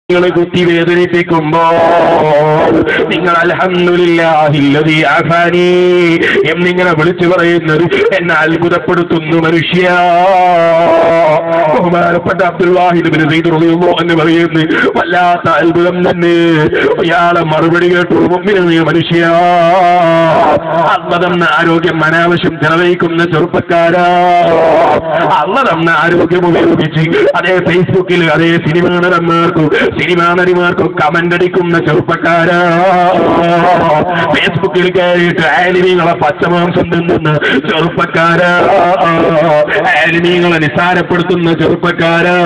നിങ്ങൾ കുത്തി വേദനിപ്പിക്കുമ്പോ നിങ്ങൾ അൽഹംദുലില്ലാഹില്ലദീ ആഫാനി എന്നിങ്ങനെ വിളിച്ചു പറയുന്നത് എന്നെ അത്ഭുതപ്പെടുത്തുന്നു മനുഷ്യ ബഹുമാനപ്പെട്ട അബ്ദുൽവാഹിദ് ബിൻ സയ്യിദ് റളിയല്ലാഹു എന്ന് പറയുന്നു വല്ലാത്ത അത്ഭുതം തന്നെ ഇയാളെ മറുപടി കേട്ടു മുമ്പിൽ മനുഷ്യ അല്ല തന്ന ആരോഗ്യം അനാവശ്യം ചെലവഴിക്കുന്ന ചെറുപ്പക്കാരാ അല്ല തന്ന ആരോഗ്യം ഉപയോഗിച്ച് അതേ ഫേസ്ബുക്കിൽ അതേ സിനിമ നടന്മാർക്കും സിനിമാ നടിമാർക്കും കമന്റ് അടിക്കുന്ന ചെറുപ്പക്കാരാ ഫേസ്ബുക്കിൽ കയറിയിട്ട് ആലിമീങ്ങളെ പച്ചമാംസം തിന്നുന്ന ചെറുപ്പക്കാരാ ആലിമീങ്ങളെ നിസാരപ്പെടുത്തുന്ന ചെറുപ്പക്കാരാ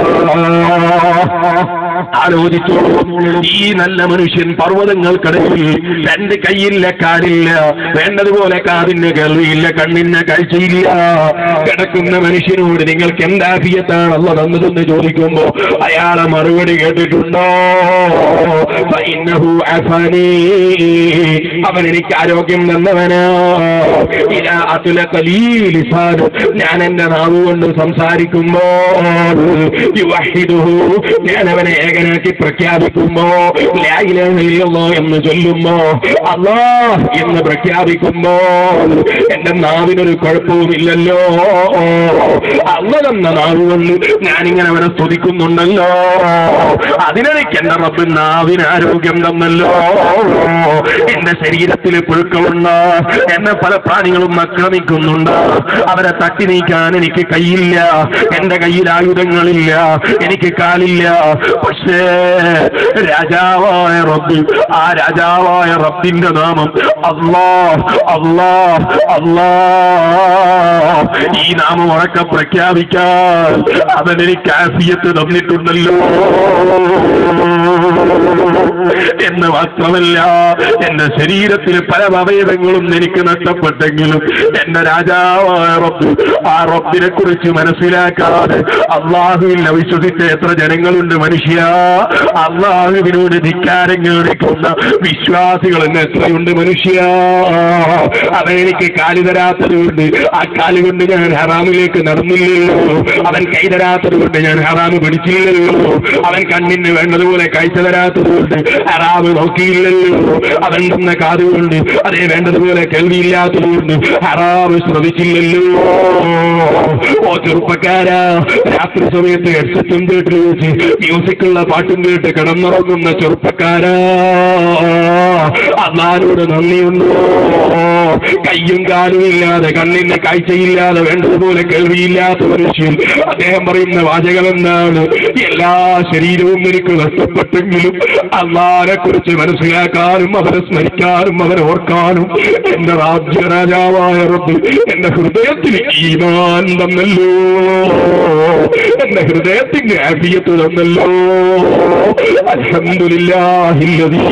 ആലോചിച്ചു ഈ നല്ല മനുഷ്യൻ പർവ്വതങ്ങൾക്കിടയിൽ രണ്ട് കൈയില്ല കാലില്ല വേണ്ടതുപോലെ കാതിന് കേൾവിയില്ല കണ്ണിന് കാഴ്ചയില്ല കിടക്കുന്ന മനുഷ്യനോട് നിങ്ങൾക്ക് എന്താഫിയത്താണല്ലോ തന്നതെന്ന് ചോദിക്കുമ്പോ അയാളെ മറുപടി കേട്ടിട്ടുണ്ടോ ഫഇന്നഹു അഫനി. അവൻ എനിക്ക് ആരോഗ്യം തന്നവനാ ഇലാ അത്ലഖ ലീ ലിസാനു. ഞാൻ എന്റെ നാവ് കൊണ്ട് സംസാരിക്കുമ്പോ യുവഹിദുഹു. ഞാൻ അവനെ ഏകനാക്കി പ്രഖ്യാപിക്കുമ്പോ ലാ ഇലാഹ ഇല്ലല്ലാഹ് എന്ന് ചൊല്ലുമ്പോ അല്ലാ എന്ന് പ്രഖ്യാപിക്കുമ്പോ എന്റെ നാവിനൊരു കുഴപ്പവുമില്ലല്ലോ അല്ല തന്ന നാവ് കൊണ്ട് ഞാനിങ്ങനെ അവനെ സ്തുതിക്കുന്നുണ്ടല്ലോ അതിനെനിക്ക് എന്റെ റബ്ബ് നാവിന് ആരോഗ്യം തന്നല്ലോ എന്റെ ശരീരത്തിൽ പുഴുക്കമുണ്ട് എന്നെ പല പ്രാണികളും ആക്രമിക്കുന്നുണ്ട് അവരെ തട്ടി നീക്കാൻ എനിക്ക് കയ്യില്ല എന്റെ കയ്യിൽ ആയുധങ്ങളില്ല എനിക്ക് കാലില്ല പക്ഷേ രാജാവായ റബ്ബ് ആ രാജാവായ റബ്ബിന്റെ നാമം അല്ലാ അല്ലാ അല്ലാ ഈ നാമം ഉറക്കം പ്രഖ്യാപിക്കാൻ അവൻ എനിക്ക് ആഫിയത്ത് തന്നിട്ടുണ്ടല്ലോ എന്ന് മാത്രമല്ല എന്റെ ശരീരത്തിൽ പല അവയവങ്ങളും എനിക്ക് നഷ്ടപ്പെട്ടെങ്കിലും എന്റെ രാജാവായ റബ്ബ് ആ റബ്ബിനെ കുറിച്ച് മനസ്സിലാക്കാതെ അള്ളാഹുവിൽ വിശ്വസിച്ച എത്ര ജനങ്ങളുണ്ട് മനുഷ്യ അള്ളാഹുവിനോട് ധിക്കാരം കാണിക്കുന്ന വിശ്വാസികൾ എന്ന് എത്രയുണ്ട് മനുഷ്യ അവനെനിക്ക് കാലി തരാത്തത് കൊണ്ട് ആ കാല് കൊണ്ട് ഞാൻ ഹറാമിലേക്ക് നടന്നില്ലല്ലോ അവൻ കൈ തരാത്തത് കൊണ്ട് ഞാൻ ഹറാമ് പിടിച്ചില്ലല്ലോ അവൻ കണ്ണിന് വേണ്ടതുപോലെ കാഴ്ച തരാത്തത് കൊണ്ട് ഹറാമ് നോക്കിയില്ലല്ലോ അവൻ തന്ന കാത് കൊണ്ട് അതേ വേണ്ടതുപോലെ കേൾവിയില്ലാത്തത് കൊണ്ട് ഹറാമ് ശ്രമിച്ചില്ലല്ലോ ഓ ചെറുപ്പക്കാരാ രാത്രി സമയത്ത് ഹെഡ്സെറ്റും കേട്ട് വെച്ച് മ്യൂസിക്കുള്ള പാട്ടും കേട്ട് കിടന്നുറങ്ങുന്ന ചെറുപ്പക്കാരാ അന്നാരോട് നന്ദിയുണ്ടോ കയ്യും കാലും ഇല്ലാതെ കണ്ണിന് കാഴ്ചയില്ലാതെ വേണ്ടതുപോലെ കേൾവിയില്ലാത്ത മനുഷ്യൻ അദ്ദേഹം പറയുന്ന വാചകം എന്താണ് എല്ലാ ശരീരവും എനിക്ക് നഷ്ടപ്പെട്ടെങ്കിലും അള്ളാനെ കുറിച്ച് മനസ്സിലാക്കാനും അവരെ സ്മരിക്കാനും അവരെ ഓർക്കാനും എന്റെ രാജ്യരാജാവായ റബ്ബ് എന്റെ ഹൃദയത്തിൽ ഈമാൻ തന്നല്ലോ എന്റെ ഹൃദയത്തിന്റെ ആഫിയത്ത് തന്നല്ലോ അൽഹംദുലില്ലാഹില്ലദീ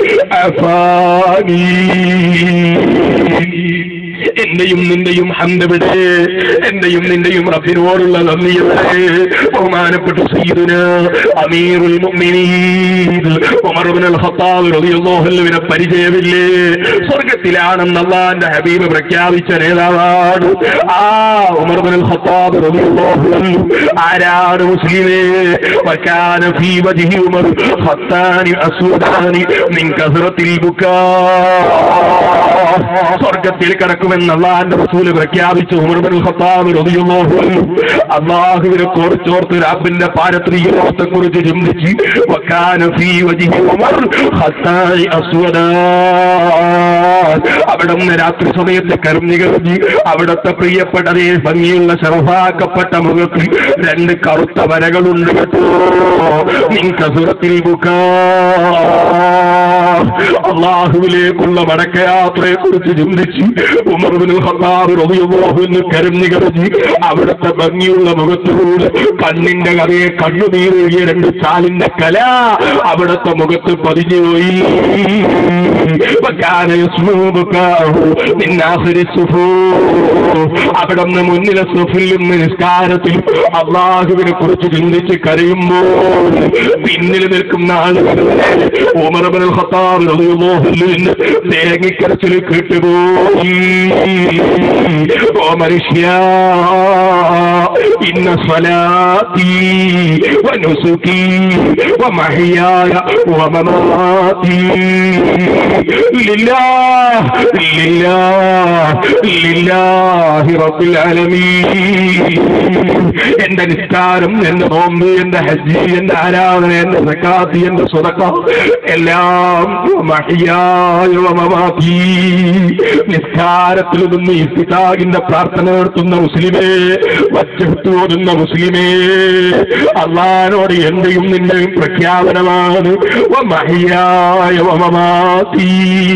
അഫാനി എന്റെയും നിന്റെയും ഹന്ദവിടെ എന്റെയും നിന്റെയും റബ്ബിനോടുള്ള നന്ദി എവിടെ ബഹുമാനപ്പെട്ട സയ്യിദുന അമീറുൽ മുഅ്മിനീൻ ഉമർ ഇബ്നുൽ ഖത്താബ് റളിയല്ലാഹു അൻഹുവിനെ പരിചയമില്ലേ സ്വർഗ്ഗത്തിലാണെന്ന് അള്ളാന്റെ ഹബീബ് പ്രഖ്യാപിച്ച നേതാവാണ് ആ ഉമർ ഇബ്നുൽ ഖത്താബ് റളിയല്ലാഹു അൻഹു ആരാണ് മുസ്ലിമേ വകാന ഫീ വജ്ഹി ഉമർ ഖത്താനി അസ്വദാനി മിൻ കസ്റത്തിൽ ബുക്കാ സ്വർഗത്തിൽ കിടക്കുമെന്ന് അള്ളാന്റെ റസൂല് പ്രഖ്യാപിച്ചു ഉമർ ബിൻ ഖത്താബ് റളിയല്ലാഹു അൻഹു അള്ളാഹുവിനെ കുറിച്ചോർത്ത് റബ്ബിന്റെ പാരത്രികത്തെ കുറിച്ച് ചിന്തിച്ച് വക്കാന ഫീ വജ്ഹി ഉമർ ഖത്താനി അസ്വദാ അവിടെ നിന്ന് രാത്രി സമയത്ത് കരഞ്ഞു കരഞ്ഞ് അവിടുത്തെ പ്രിയപ്പെട്ടതേ ഭംഗിയുള്ള ശർഭാക്കപ്പെട്ട മുഖത്തിൽ രണ്ട് കറുത്ത വരകളുണ്ട് കേട്ടോ നിങ്കസുരത്തിൽ ബുക്കാ അള്ളാഹുവിലേക്കുള്ള മടക്കയാത്രയെ കുറിച്ച് ചിന്തിച്ച് ഉമർബിന് ഖത്താബ് റളിയല്ലാഹു എന്ന് കരഞ്ഞു കരഞ്ഞ് അവിടുത്തെ ഭംഗിയുള്ള മുഖത്തിലൂടെ കണ്ണിന്റെ കഥയെ കണ്ണുനീരൊഴിയ രണ്ട് ചാലിന്റെ കല അവിടുത്തെ മുഖത്ത് പതിഞ്ഞുപോയി وكان يسمو بكاءه من آخر الصفوف അവിടെ നിന്ന് മുന്നിലെ സുഫിൽ നിന്ന് നിസ്കാരത്തിൽ അള്ളാഹുവിനെ കുറിച്ച് ചിന്തിച്ച് കരയുമ്പോൾ പിന്നിൽ നിൽക്കുന്ന ആളുകൾ ഉമർ ഇബ്നുൽ ഖത്താബ് റളിയല്ലാഹു അൻഹുവിന്റെ തേങ്ങിക്കരച്ചിൽ കേട്ടുപോയി ഓ മനുഷ്യ ഇന്ന സ്വലാത്തി വനുസുക്കി വമഹയായ വമമാതി ലില്ലാഹ് ലില്ലാഹ് ലില്ലാഹി റബ്ബിൽ ആലമീൻ എന്റെ നിസ്കാരം എന്റെ നോമ്പ് എന്റെ ഹജ്ജ് എന്റെ ആരാധന എന്റെ സക്കാത്ത് എന്റെ സ്വതക്ക എല്ലാം മഹിയായ വമമാതി നിസ്കാരത്തിൽ നിന്ന് ഇസ്തിതാഗിന്റെ പ്രാർത്ഥന നടത്തുന്ന മുസ്ലിമേ വച്ചെടുത്തു ഓടുന്ന മുസ്ലിമേ അള്ളഹാനോട് എന്റെയും നിന്റെയും പ്രഖ്യാപനമാണ് വമഹിയായ വമമാതി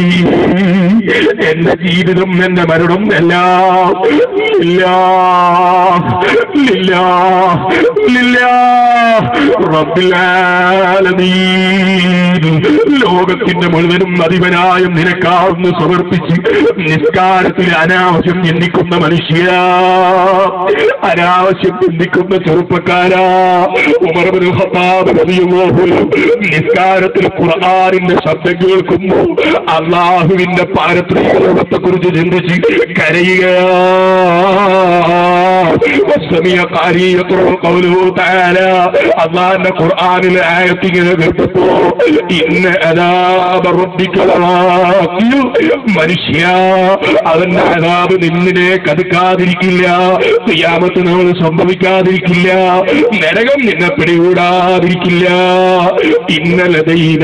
എന്റെ ജീവിതം എന്റെ മരണം എല്ലാം ഇല്ലാ ഇല്ലാ ഇല്ലാ റബ്ബിൽ ആലമീൻ ലോകത്തിന്റെ മുഴുവനും അധിപനായ നിനക്കാവുന്ന സമർപ്പിച്ച് നിസ്കാരത്തിൽ അനാവശ്യം ചിന്തിക്കുന്ന മനുഷ്യ അനാവശ്യം ചിന്തിക്കുന്ന ചെറുപ്പക്കാരാ ഉമർബിന് ഖത്താബ് റളിയല്ലാഹു അൻഹു നിസ്കാരത്തിൽ ഖുർആനിന്റെ ശബ്ദം കേൾക്കുന്നു അള്ളാഹുവിന്റെ പാരത്രിക ലോകത്തെ കുറിച്ച് ചിന്തിച്ച് കരയുക وسمع قاري يقرأ قوله تعالى അള്ളാന്റെ ഖുർആനിലെ ആയത്തിങ്ങനെ കേട്ടപ്പോ ഇന്ന അതാപ റബ്ബിക ലവാഖിഉ. മനുഷ്യ അവന്റെ അതാപ് നിന്നിനെ കതുക്കാതിരിക്കില്ല ക്രിയാമത്ത് നമ്മൾ സംഭവിക്കാതിരിക്കില്ല നരകം നിന്നെ പിടികൂടാതിരിക്കില്ല ഇന്നലതൈന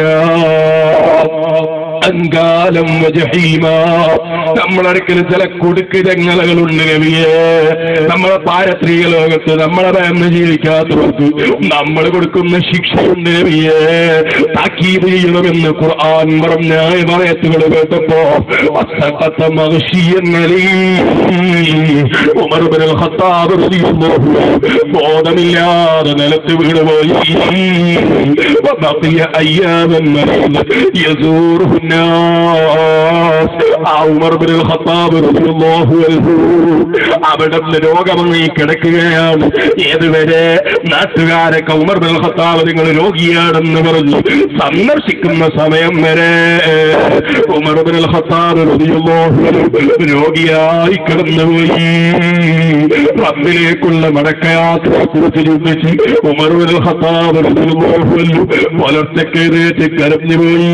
അങ്കാലം വജഹീമ നമ്മളടുക്കൽ ചില കൊടുക്കിതങ്ങളകളുണ്ട് നബിയെ നമ്മളെ പാരത്രിക ലോകത്ത് നമ്മളെ ഭയന്ന് ജീവിക്കാത്തവർക്ക് നമ്മൾ കൊടുക്കുന്ന ശിക്ഷയുണ്ട് നബിയെ താക്കീത് ചെയ്യണമെന്ന് ഖുർആൻ പറഞ്ഞ പറയത്തുകൾ കേട്ടപ്പോ അസഖത്ത മഗ്ശിയൻ അലീം. ഉമർ ഇബ്നുൽ ഖത്താബ് റളിയല്ലാഹു അൻഹു ബോധമില്ലാതെ നിലത്ത് വീണുപോയി وبقي أياما مريضا يزوره الناس ആ ഉമർ ഇബ്നുൽ ഖത്താബ് റളിയല്ലാഹു അൻഹു അവിടെ നിന്ന് രോഗമങ്ങി കിടക്കുകയാണ് ഏതുവരെ നാട്ടുകാരൊക്കെ ഉമർ ഇബ്നുൽ ഖത്താബ് നിങ്ങൾ രോഗിയാണെന്ന് പറഞ്ഞ് സന്ദർശിക്കുന്ന സമയം വരെ ഉമർ ഇബ്നുൽ ഖത്താബ് റളിയല്ലാഹു അൻഹു രോഗിയായി കിടന്നുപോയി റബ്ബിലേക്കുള്ള മടക്കയാത്രയെ കുറിച്ച് ചിന്തിച്ച് ഉമർ ഇബ്നുൽ ഖത്താബ് റളിയല്ലാഹു അൻഹു പുലർച്ചയ്ക്ക് എഴുന്നേറ്റ് കരഞ്ഞുപോയി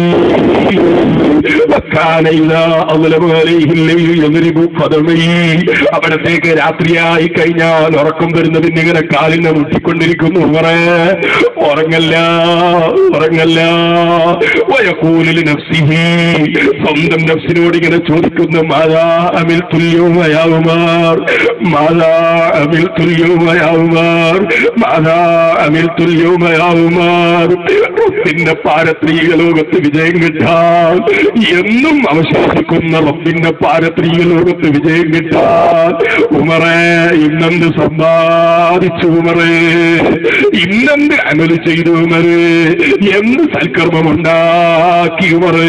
وكان إذا أظلم عليه الليل يضرب قدميه അവിടത്തേക്ക് രാത്രിയായി കഴിഞ്ഞാൽ ഉറക്കം വരുന്നതിന് ഇങ്ങനെ കാലിനെ മുട്ടിക്കൊണ്ടിരിക്കുന്നു ഉമറേ ഉറങ്ങല്ല ഉറങ്ങല്ല വയക്കൂലിൽ നഫ്സിഹി സ്വന്തം നഫ്സിനോട് ഇങ്ങനെ ചോദിക്കുന്നു മാതാ അമിൽ തുല്യവുമയാവുമാർ മാതാ അമിൽ തുല്യവുമയാവുമാർ മാതാ അമിൽ തുല്യവുമയാവുമാർ റബ്ബിന്റെ പാരത്രീക ലോകത്ത് വിജയം കിട്ടാൻ എന്നും അവശേഷിക്കുന്ന റബ്ബിന്റെ പാരത്രീക ലോകത്ത് വിജയം കിട്ടാൻ ഉമറേ ഇന്നെന്ത് സമ്പാദിച്ചു ഉമറേ ഇന്നെന്ത് അമല് ചെയ്തു ഉമറേ എന്ത് സൽക്കർമ്മം ഉണ്ടാക്കി ഉമറേ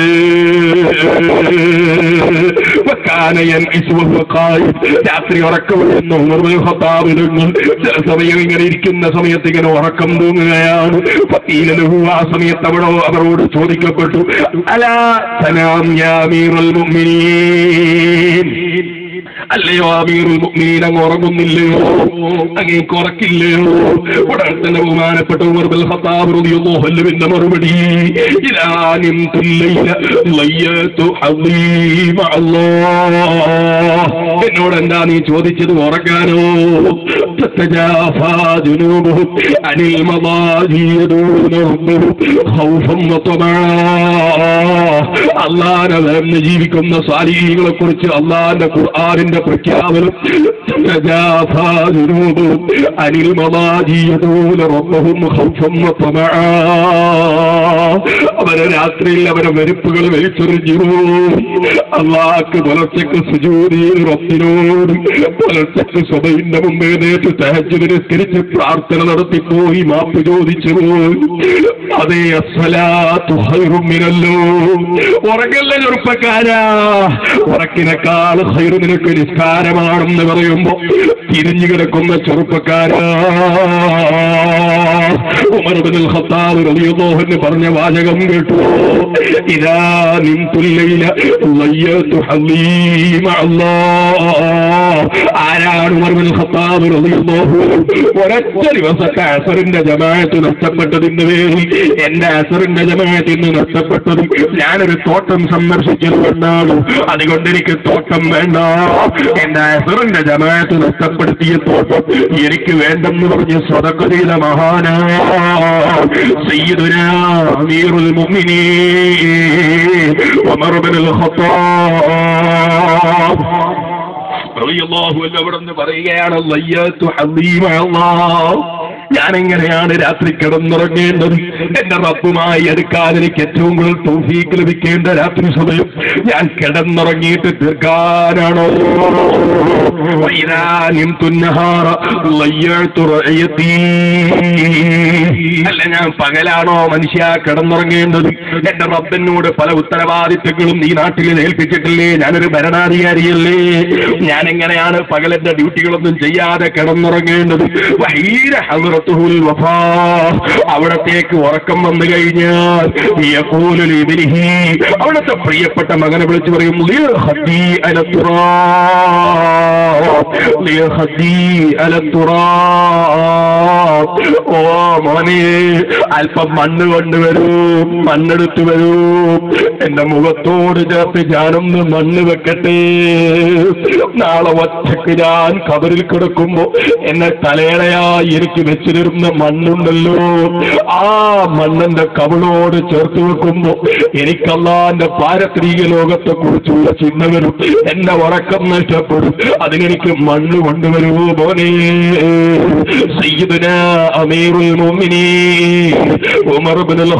വക്കാനയൻ ഇസ്വഹുക്കായി രാത്രി ഉറക്കം വരുന്ന ഉമർ ഖത്താബിനങ്ങൾ ചില സമയം ഇങ്ങനെ ഇരിക്കുന്ന സമയത്ത് ഇങ്ങനെ ഉറക്കം തൂങ്ങുകയാണ് ഫീലലഹു ആ സമയത്ത് അവിടെ അവരോട് ചോദിക്കപ്പെട്ടു അലാ സലാം യാ അമീറുൽ മുഅ്മിനീൻ അല്ലയോ അമീറുൽ മുഅ്മിനീൻ അങ്ങ് ഉറങ്ങുന്നില്ലയോ അങ്ങേക്ക് ഉറക്കില്ലയോ ഉടൻ തന്നെ ബഹുമാനപ്പെട്ട ഉമർ ബിൽ ഖത്താബ് റളിയല്ലാഹു അൻഹുവിന്റെ മറുപടി ഇലാ നിംതുൽ ലൈല ലയ്യതു ഹദീമ അല്ലാഹ് എന്നോട് എന്താ നീ ചോദിച്ചത് ഉറങ്ങാനോ تتجافى جنوبهم عن المضاجع يدعون ربهم خوفا وطمعا അള്ളാനെ വേർന്ന് ജീവിക്കുന്ന സാലികളെ കുറിച്ച് അള്ളാന്റെ ഖുർആാനിന്റെ പ്രഖ്യാപനം تتجافى جنوبهم عن المضاجع يدعون ربهم خوفا وطمعا അവരെ രാത്രിയിൽ അവരെ വെരുപ്പുകൾ വലിച്ചെറിഞ്ഞു അള്ളാഹ്ക്ക് പുലർച്ചയ്ക്ക് സുജൂതി റബ്ബിനോട് പുലർച്ചയ്ക്ക് സ്വതയിന്റെ മുമ്പേ നേറ്റ് തഹജ്ജുദ് നിസ്കരിച്ച് പ്രാർത്ഥന നടത്തിപ്പോയി മാപ്പ് ചോദിച്ചു പോയി അതേ അസ്സലാത്തു ഖൈറും മിനല്ലോ ഉറങ്ങല്ല ചെറുപ്പക്കാരാ ഉറക്കിനേക്കാൾ ഹൈറു നിനക്ക് നിസ്കാരമാണെന്ന് പറയുമ്പോ തിരിഞ്ഞു കിടക്കുന്ന ചെറുപ്പക്കാരാ ഉമർ ബിൻ ഖത്താബ് റളിയല്ലാഹു അൻഹു പറഞ്ഞ വാചകം കേട്ടു ഇദാ നിംതുല്ലൈല ലയ്യതു ഹലീമ അല്ലാഹ് ആരാണ് ഉമർ ബിൻ ഖത്താബ് റളിയല്ലാഹു അൻഹു ഒരൊറ്റ ദിവസത്തെ അസറിന്റെ ജമാഅത്ത് നഷ്ടപ്പെട്ടതിന്റെ പേരിൽ എന്റെ അസറിന്റെ ജമാഅത്ത് ഇന്ന് നഷ്ടപ്പെട്ടതും ഞാനൊരു തോട്ടം സന്ദർശിച്ചത് കൊണ്ടാണ് അതുകൊണ്ട് എനിക്ക് തോട്ടം വേണ്ട എന്റെ അസറിന്റെ ജമാഅത്ത് നഷ്ടപ്പെടുത്തിയ തോട്ടം എനിക്ക് വേണ്ടെന്ന് പറഞ്ഞ് സ്വതക്ക ചെയ്ത മഹാനാ സയ്യിദുനാ അമീറുൽ മുഅ്മിനീൻ ഉമർ ഇബ്നുൽ ഖത്താബ് റളിയല്ലാഹു അൻഹു അവിടെ നിന്ന് പറയുകയാണ് ലയ്യത്തു ഹദീമ അല്ലാഹ് ഞാൻ എങ്ങനെയാണ് രാത്രി കിടന്നുറങ്ങേണ്ടത് എന്റെ റബ്ബുമായി എടുക്കാൻ എനിക്ക് ഏറ്റവും കൂടുതൽ തൗഫീക്ക് ലഭിക്കേണ്ട രാത്രി സമയം ഞാൻ കിടന്നുറങ്ങിയിട്ട് തീർക്കാനാണോ വൈദാ നിംതു النهار ضيعت رعيتي. അല്ല ഞാൻ പകലാണോ മനുഷ്യ കിടന്നുറങ്ങേണ്ടത് എന്റെ റബ്ബിനോട് പല ഉത്തരവാദിത്തങ്ങളും ഈ നാട്ടിൽ ഏൽപ്പിച്ചിട്ടില്ലേ ഞാനൊരു ഭരണാധികാരിയല്ലേ ഞാൻ എങ്ങനെയാണ് പകലെന്റെ ഡ്യൂട്ടികളൊന്നും ചെയ്യാതെ കിടന്നുറങ്ങേണ്ടത് വഹീര ഹദ്റത്തുഹുൽ വഫാ. അവിടത്തേക്ക് ഉറക്കം വന്നു കഴിഞ്ഞാൽ യഖൂലു ലിബ്നിഹി. അവിടുത്തെ പ്രിയപ്പെട്ട മകനെ വിളിച്ചു പറയും "ലിയ ഹദീ അല തുറാബ്. ലിയ ഹദീ അല തുറാബ്." ഓ മോനെ അല്പം മണ്ണ് കൊണ്ടുവരൂ മണ്ണെടുത്തു വരൂ എന്റെ മുഖത്തോട് ചേർത്ത് ഞാനൊന്ന് മണ്ണ് വെക്കട്ടെ നാളെ ഒറ്റക്ക് ഞാൻ കബറിൽ കിടക്കുമ്പോ എന്നെ തലയണയായി എനിക്ക് വെച്ചു തരുന്ന മണ്ണുണ്ടല്ലോ ആ മണ്ണിന്റെ കബളോട് ചേർത്ത് വെക്കുമ്പോ എനിക്കല്ലാന്റെ പാരത്രീക ലോകത്തെ കുറിച്ചുള്ള ചിന്ത വരും എന്റെ ഉറക്കം നഷ്ടപ്പെടും അതിനെനിക്ക് മണ്ണ് കൊണ്ടുവരുമോ മോനെ സയ്യിദുന അമീറുൽ മുഅ്മിനീൻ ഉമർ ഇബ്നുൽ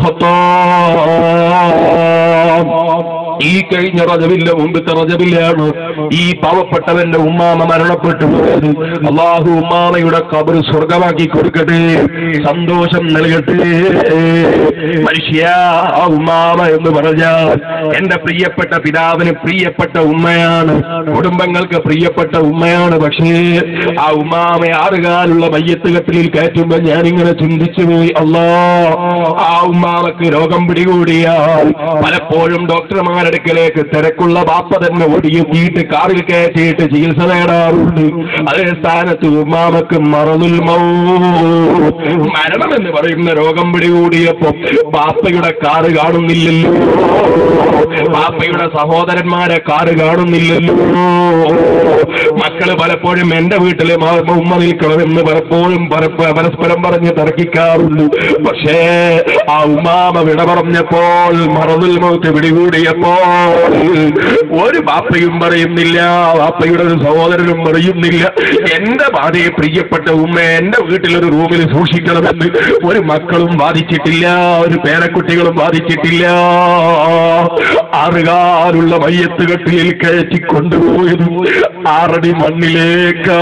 ഖത്താബ് ഈ കഴിഞ്ഞ റജബില്ല മുമ്പത്തെ റജബില്ലാണ് ഈ പാവപ്പെട്ടവന്റെ ഉമ്മാമ മരണപ്പെട്ടു പോയത് അള്ളാഹു ഉമ്മാമയുടെ കബർ സ്വർഗമാക്കി കൊടുക്കട്ടെ സന്തോഷം നൽകട്ടെ മനുഷ്യ ആ ഉമ്മാമ എന്ന് പറഞ്ഞാൽ എന്റെ പ്രിയപ്പെട്ട പിതാവിന് പ്രിയപ്പെട്ട ഉമ്മയാണ് കുടുംബങ്ങൾക്ക് പ്രിയപ്പെട്ട ഉമ്മയാണ് പക്ഷേ ആ ഉമ്മാമ ആറുകാലുള്ള മയ്യത്ത് കട്ടിലിൽ കയറ്റുമ്പോ ഞാനിങ്ങനെ ചിന്തിച്ചു പോയി അല്ലാ ആ ഉമ്മാമക്ക് രോഗം പിടികൂടിയാൽ പലപ്പോഴും ഡോക്ടർമാരുടെ അടുക്കലേക്ക് തിരക്കുള്ള ബാപ്പ തന്നെ ഓടിയെത്തിയിട്ട് കാറിൽ കയറ്റിയിട്ട് ചികിത്സ നേടാറുണ്ട് അതേ സ്ഥാനത്ത് ഉമ്മാമക്ക് മറന്നുൽ മൗത്ത്. മരണം എന്ന് പറയുന്ന രോഗം പിടികൂടിയപ്പോ ബാപ്പയുടെ കാറ് കാണുന്നില്ലല്ലോ ബാപ്പയുടെ സഹോദരന്മാരെ കാറ് കാണുന്നില്ലല്ലോ മക്കള് പലപ്പോഴും എന്റെ വീട്ടില് മ- ഉമ്മ നിൽക്കണമെന്ന് പലപ്പോഴും പരപ്പ- പരസ്പരം പറഞ്ഞ് തർക്കിക്കാറുണ്ട് പക്ഷേ ആ ഉമ്മാമ വിട പറഞ്ഞപ്പോൾ മറന്നുൽ മൗത്ത് പിടികൂടിയപ്പോൾ ഒരു ബാപ്പയും പറയുന്നില്ല ബാപ്പയുടെ ഒരു സഹോദരനും പറയുന്നില്ല എന്റെ ബാധയെ പ്രിയപ്പെട്ട ഉമ്മ എന്റെ വീട്ടിലൊരു റൂമിൽ സൂക്ഷിക്കണമെന്ന് ഒരു മക്കളും വാദിച്ചിട്ടില്ല ഒരു പേരക്കുട്ടികളും വാദിച്ചിട്ടില്ല ആറുകാലുള്ള മയ്യത്ത് കെട്ടിലിൽ കയറ്റി കൊണ്ടുപോയത് ആറടി മണ്ണിലേക്കാ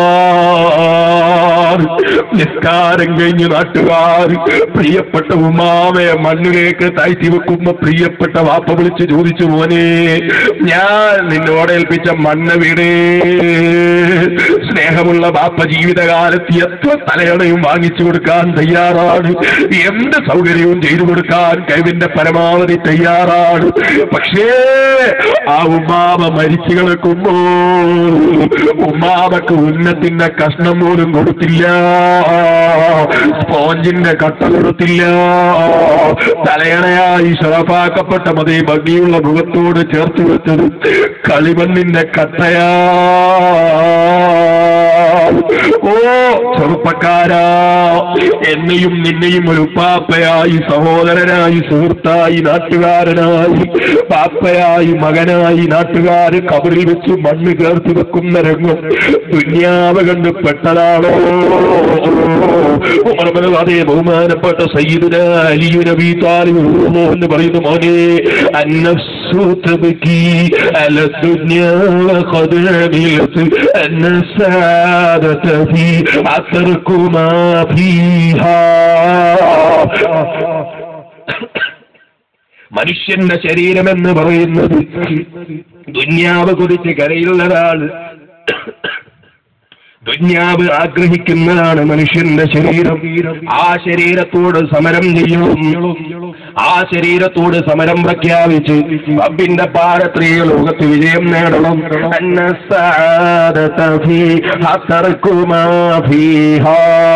നിസ്കാരം കഴിഞ്ഞ് നാട്ടുകാർ പ്രിയപ്പെട്ട ഉമാവയെ മണ്ണിലേക്ക് താഴ്ത്തി വെക്കുമ്പോ പ്രിയപ്പെട്ട വാപ്പ വിളിച്ച് ചോദിച്ചു മോനെ ഞാൻ നിന്നോട് ഏൽപ്പിച്ച മണ്ണ് വീടേ സ്നേഹമുള്ള ബാപ്പ ജീവിതകാലത്ത് എത്ര തലയണയും വാങ്ങിച്ചു കൊടുക്കാൻ തയ്യാറാണ് എന്ത് സൗകര്യവും ചെയ്തു കൊടുക്കാൻ കഴിവിന്റെ പരമാവധി തയ്യാറാണ് പക്ഷേ ആ ഉമ്മാമ മരിച്ചു കിടക്കുമ്പോ ഉമ്മാമക്ക് ഉന്നത്തിന്റെ കഷ്ണം പോലും കൊടുത്തില്ല സ്പോഞ്ചിന്റെ കട്ട കൊടുത്തില്ല തലയണയായി ഷറഫാക്കപ്പെട്ട മതി ഭംഗിയുള്ള മുഖത്തോട് ചേർത്ത് വെച്ചത് കളിമണ്ണിന്റെ കട്ടയാ ഓ ചെറുപ്പക്കാരാ എന്നെയും നിന്നെയും ഒരു പാപ്പയായി സഹോദരനായി സുഹൃത്തായി നാട്ടുകാരനായി പാപ്പയായി മകനായി നാട്ടുകാര് കബറിൽ വെച്ച് മണ്ണ് ചേർത്ത് വെക്കുന്ന രംഗം ദുന്യാവ് കണ്ട് പെട്ടതാണോ ഉമർബിന് അതേ ബഹുമാനപ്പെട്ട സയ്യിദുന അലിയു നബി താലിബ് എന്ന് പറയുന്നു മോനെ അന്നഫ്സ് النفس تبكي على الدنيا وقد عملت أن السعادة في أترك ما فيها മനുഷ്യന്റെ ശരീരം എന്ന് പറയുന്നത് ദുന്യാവ് കുറിച്ച് കരയുള്ളതാണ് ദുന്യാവ് ആഗ്രഹിക്കുന്നതാണ് മനുഷ്യന്റെ ശരീരം ആ ശരീരത്തോട് സമരം ചെയ്യണം ആ ശരീരത്തോട് സമരം പ്രഖ്യാപിച്ച് റബ്ബിന്റെ പാരത്രിയ ലോകത്ത് വിജയം നേടണം അന്ന സഅദത ഫീ ഹതർക്കുമാ ഫീഹാ.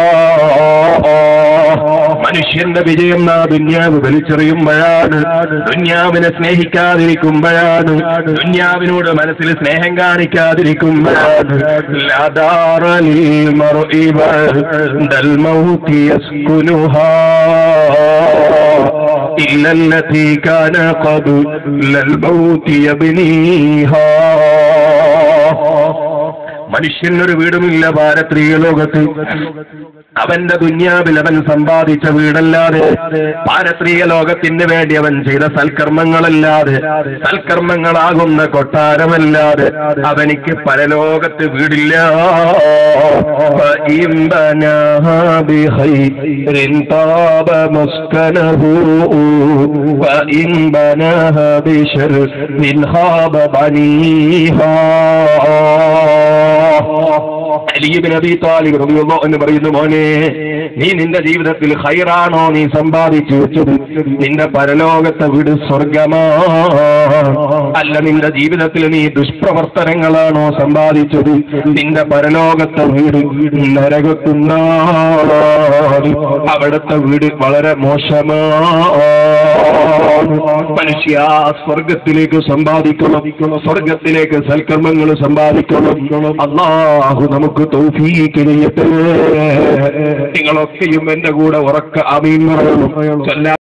മനുഷ്യന്റെ വിജയം നാ ദുന്യാവ് വലിച്ചെറിയുമ്പോഴാണ് ദുന്യാവിനെ സ്നേഹിക്കാതിരിക്കുമ്പോഴാണ് ദുന്യാവിനോട് മനസ്സിൽ സ്നേഹം കാണിക്കാതിരിക്കുമ്പോഴാണ് ലദാറ للمرء بعد الموت يسكنها إلا التي كان قبل الموت يبنيها മനുഷ്യനൊരു വീടുമില്ല പാരത്രിക ലോകത്ത് അവന്റെ ദുന്യാവിൽ അവൻ സമ്പാദിച്ച വീടല്ലാതെ പാരത്രിക ലോകത്തിന് വേണ്ടി അവൻ ചെയ്ത സൽക്കർമ്മങ്ങളല്ലാതെ സൽക്കർമ്മങ്ങളാകുന്ന കൊട്ടാരമല്ലാതെ അവനിക്ക് പരലോകത്ത് വീടില്ല فإن بناها بخير طاب مسكنه وإن بناها بشر خاب بنيها അലിബിൻ അബി താലിബ് റളിയല്ലാഹു എന്ന് പറയുന്നു മോനെ നീ നിന്റെ ജീവിതത്തിൽ ഹൈറാണോ നീ സമ്പാദിച്ചു വെച്ചത് നിന്റെ പരലോകത്തെ വീട് സ്വർഗമാ അല്ല നിന്റെ ജീവിതത്തിൽ നീ ദുഷ്പ്രവർത്തനങ്ങളാണോ സമ്പാദിച്ചത് നിന്റെ പരലോകത്തെ വീട് നരകത്തുണ്ടാണ് അവിടുത്തെ വീട് വളരെ മോശമാ മനുഷ്യ സ്വർഗത്തിലേക്ക് സമ്പാദിക്കണം സ്വർഗത്തിലേക്ക് സൽക്കർമ്മങ്ങൾ സമ്പാദിക്കണം അള്ളാഹു നമുക്ക് തൗഫീക്ക് ചെയ്യട്ടെ നിങ്ങളൊക്കെയും എന്റെ കൂടെ ഉറക്ക അമീൻ പറയണം ചൊല്ലാ